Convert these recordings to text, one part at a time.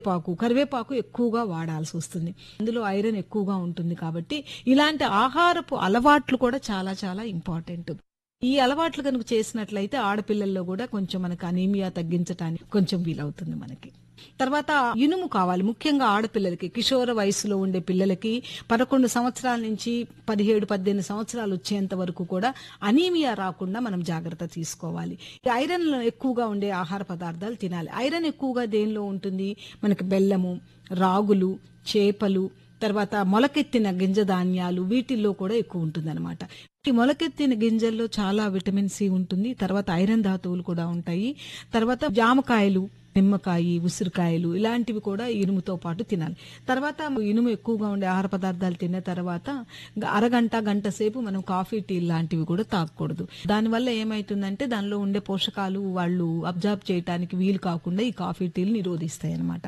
పాకు కరివేపాకు ఎక్కువగా వాడాల్సి వస్తుంది అందులో ఐరన్ ఎక్కువగా ఉంటుంది కాబట్టి ఇలాంటి ఆహారపు అలవాట్లు కూడా చాలా చాలా ఇంపార్టెంట్ ఈ అలవాట్లు కనుక చేసినట్లయితే ఆడపిల్లల్లో కూడా కొంచెం మనకి అనీమియా తగ్గించడానికి కొంచెం వీలవుతుంది మనకి తర్వాత ఇనుము కావాలి ముఖ్యంగా ఆడపిల్లలకి కిషోర వయసులో ఉండే పిల్లలకి పదకొండు సంవత్సరాల నుంచి పదిహేడు పద్దెనిమిది సంవత్సరాలు వచ్చేంత వరకు కూడా అనీమియా రాకుండా మనం జాగ్రత్త తీసుకోవాలి ఐరన్ ఎక్కువగా ఉండే ఆహార పదార్థాలు తినాలి ఐరన్ ఎక్కువగా దేనిలో ఉంటుంది మనకి బెల్లము రాగులు చేపలు తర్వాత మొలకెత్తిన గింజ ధాన్యాలు వీటిల్లో కూడా ఎక్కువ ఉంటుంది ఈ మొలకెత్తిన గింజల్లో చాలా విటమిన్ సి ఉంటుంది తర్వాత ఐరన్ ధాతువులు కూడా ఉంటాయి తర్వాత జామకాయలు నిమ్మకాయ ఉసిరికాయలు ఇలాంటివి కూడా ఇనుముతో పాటు తినాలి తర్వాత ఇనుము ఎక్కువగా ఉండే ఆహార పదార్థాలు తిన్న తర్వాత అరగంట గంట సేపు మనం కాఫీ టీ లాంటివి కూడా తాగకూడదు దానివల్ల ఏమైతుందంటే దానిలో ఉండే పోషకాలు వాళ్ళు అబ్జర్వ్ చేయడానికి వీలు కాకుండా ఈ కాఫీ టీలు నిరోధిస్తాయి అన్నమాట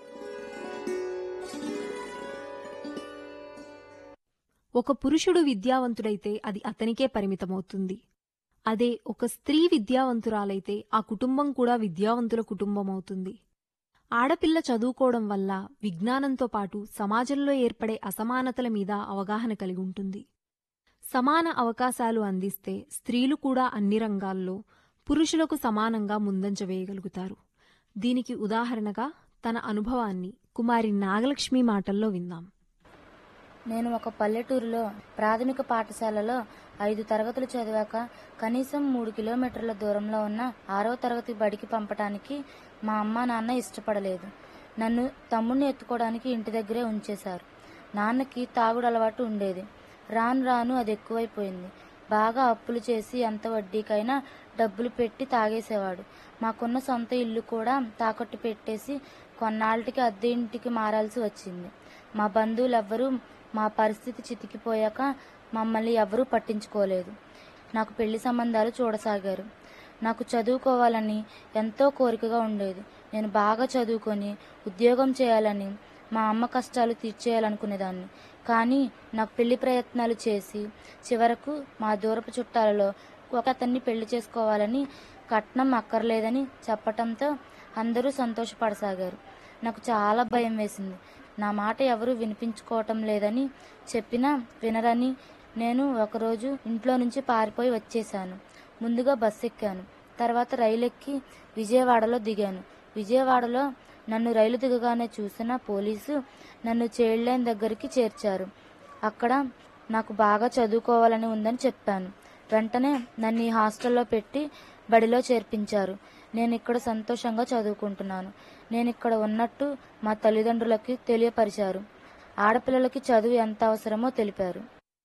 ఒక పురుషుడు విద్యావంతుడైతే అది అతనికే పరిమితమవుతుంది అదే ఒక స్త్రీ విద్యావంతురాలైతే ఆ కుటుంబం కూడా విద్యావంతుల కుటుంబం అవుతుంది ఆడపిల్ల చదువుకోవడం వల్ల విజ్ఞానంతో పాటు సమాజంలో ఏర్పడే అసమానతల మీద అవగాహన కలిగి ఉంటుంది సమాన అవకాశాలు అందిస్తే స్త్రీలు కూడా అన్ని రంగాల్లో పురుషులకు సమానంగా ముందంజ వేయగలుగుతారు దీనికి ఉదాహరణగా తన అనుభవాన్ని కుమారి నాగలక్ష్మి మాటల్లో విందాం నేను ఒక పల్లెటూరులో ప్రాథమిక పాఠశాలలో ఐదు తరగతులు చదివాక కనీసం మూడు కిలోమీటర్ల దూరంలో ఉన్న ఆరో తరగతి బడికి పంపటానికి మా అమ్మ నాన్న ఇష్టపడలేదు నన్ను తమ్ముడిని ఎత్తుకోవడానికి ఇంటి దగ్గరే ఉంచేశారు నాన్నకి తాగుడు అలవాటు ఉండేది రాను రాను అది ఎక్కువైపోయింది బాగా అప్పులు చేసి ఎంత వడ్డీకైనా డబ్బులు పెట్టి తాగేసేవాడు మాకున్న సొంత ఇల్లు కూడా తాకట్టు పెట్టేసి కొన్నాళ్ళకి అద్దె ఇంటికి మారాల్సి వచ్చింది మా బంధువులెవ్వరూ మా పరిస్థితి చితికిపోయాక మమ్మల్ని ఎవరూ పట్టించుకోలేదు నాకు పెళ్లి సంబంధాలు చూడసాగారు నాకు చదువుకోవాలని ఎంతో కోరికగా ఉండేది నేను బాగా చదువుకొని ఉద్యోగం చేయాలని మా అమ్మ కష్టాలు తీర్చేయాలనుకునేదాన్ని కానీ నాకు పెళ్లి ప్రయత్నాలు చేసి చివరకు మా దూరపు చుట్టాలలో ఒక అతన్ని పెళ్లి చేసుకోవాలని కట్నం అక్కర్లేదని చెప్పటంతో అందరూ సంతోషపడసాగారు నాకు చాలా భయం వేసింది నా మాట ఎవరు వినిపించుకోవటం లేదని చెప్పినా వినరని నేను ఒకరోజు ఇంట్లో నుంచి పారిపోయి వచ్చేశాను ముందుగా బస్సు ఎక్కాను తర్వాత రైలు ఎక్కి విజయవాడలో దిగాను విజయవాడలో నన్ను రైలు దిగగానే చూసిన పోలీసు నన్ను చైల్డ్ లైన్ దగ్గరికి చేర్చారు అక్కడ నాకు బాగా చదువుకోవాలని ఉందని చెప్పాను వెంటనే నన్ను ఈ హాస్టల్లో పెట్టి బడిలో చేర్పించారు నేను ఇక్కడ సంతోషంగా చదువుకుంటున్నాను నేను ఇక్కడ ఉన్నట్టు మా తల్లిదండ్రులకి తెలియపరిచారు ఆడపిల్లలకి చదువు ఎంత అవసరమో తెలిపారు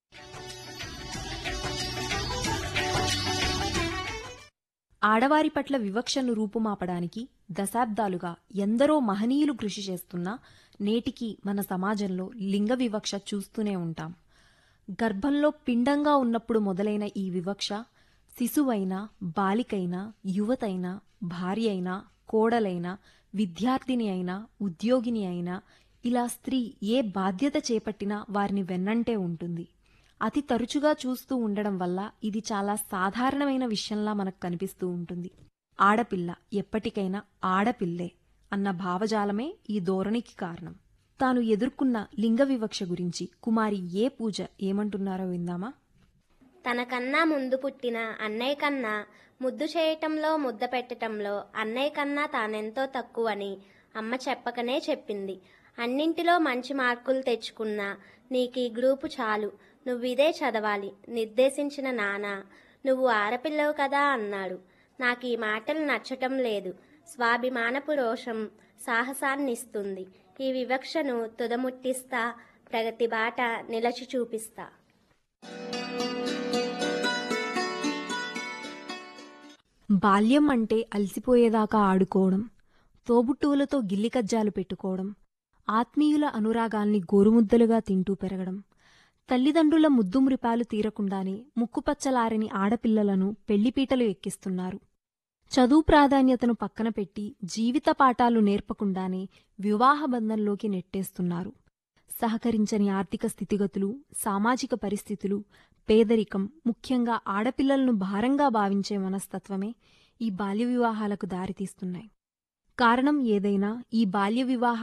ఆడవారి పట్ల వివక్షను రూపుమాపడానికి దశాబ్దాలుగా ఎందరో మహనీయులు కృషి చేస్తున్నా నేటికి మన సమాజంలో లింగ వివక్ష చూస్తూనే ఉంటాం గర్భంలో పిండంగా ఉన్నప్పుడు మొదలైన ఈ వివక్ష శిశువైనా బాలికైనా యువతైనా భార్య అయినా కోడలైనా విద్యార్థిని అయినా ఉద్యోగిని అయినా ఇలా స్త్రీ ఏ బాధ్యత చేపట్టినా వారిని వెన్నంటే ఉంటుంది అతి తరచుగా చూస్తూ ఉండడం వల్ల ఇది చాలా సాధారణమైన విషయంలా మనకు కనిపిస్తూ ఉంటుంది ఆడపిల్ల ఎప్పటికైనా ఆడపిల్లే అన్న భావజాలమే ఈ ధోరణికి కారణం తాను ఎదుర్కొన్న లింగ వివక్ష గురించి కుమారి ఏ పూజ ఏమంటున్నారో విందామా తనకన్నా ముందు పుట్టిన అన్నయ్య కన్నా ముద్దు చేయటంలో ముద్ద పెట్టటంలో అన్నయ్య కన్నా తానెంతో తక్కువని అమ్మ చెప్పకనే చెప్పింది అన్నింటిలో మంచి మార్కులు తెచ్చుకున్నా నీకు ఈ గ్రూపు చాలు నువ్వు ఇదే చదవాలి నిర్దేశించిన నాన్న నువ్వు ఆడపిల్లవు కదా అన్నాడు నాకు ఈ మాటలు నచ్చటం లేదు స్వాభిమానపు రోషం సాహసాన్నిస్తుంది ఈ వివక్షను తుదముట్టిస్తా ప్రగతి బాట నిలచి చూపిస్తా బాల్యం అంటే అలసిపోయేదాకా ఆడుకోవడం తోబుట్టువులతో గిల్లికజ్జాలు పెట్టుకోవడం ఆత్మీయుల అనురాగాల్ని గోరుముద్దలుగా తింటూ పెరగడం తల్లిదండ్రుల ముద్దుమురిపాలు తీరకుండానే ముక్కుపచ్చలారని ఆడపిల్లలను పెళ్లిపీటలు ఎక్కిస్తున్నారు చదువు ప్రాధాన్యతను పక్కన పెట్టి జీవిత పాఠాలు నేర్పకుండానే వివాహ బంధంలోకి నెట్టేస్తున్నారు సహకరించని ఆర్థిక స్థితిగతులు సామాజిక పరిస్థితులు పేదరికం ముఖ్యంగా ఆడపిల్లలను భారంగా భావించే మనస్తత్వమే ఈ బాల్య వివాహాలకు దారితీస్తున్నాయి కారణం ఏదైనా ఈ బాల్య వివాహ